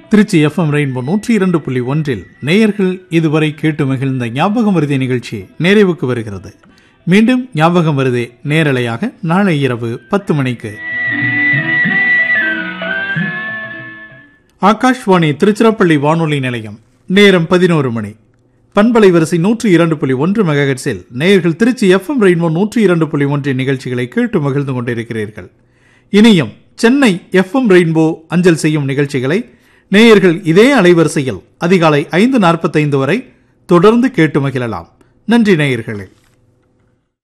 Trichy FM rainbow நூற்றி இரண்டு புள்ளி ஒன்றில் நேயர்கள் இதுவரை கேட்டு மகிழ்ந்த ஞாபகம் வருதே நிகழ்ச்சி நிறைவுக்கு வருகிறது மீண்டும் ஞாபகம் வருதே நேரலையாக நாளை இரவு பத்து மணிக்கு ஆகாஷ்வாணி திருச்சிராப்பள்ளி வானொலி நிலையம் நேரம் பதினோரு மணி பண்பலை வரிசை நூற்றி இரண்டு புள்ளி ஒன்று மெகாஹெட்ஸில் நேயர்கள் திருச்சி எஃப்எம் ரெயின்போ நூற்றி இரண்டு புள்ளி ஒன்றின் நிகழ்ச்சிகளை கேட்டு மகிழ்ந்து கொண்டிருக்கிறீர்கள் இனியும் சென்னை எஃப்எம் ரெயின்போ அஞ்சல் செய்யும் நிகழ்ச்சிகளை நேயர்கள் இதே அலைவரிசையில் அதிகாலை ஐந்து நாற்பத்தைந்து வரை தொடர்ந்து கேட்டு மகிழலாம் நன்றி நேயர்களே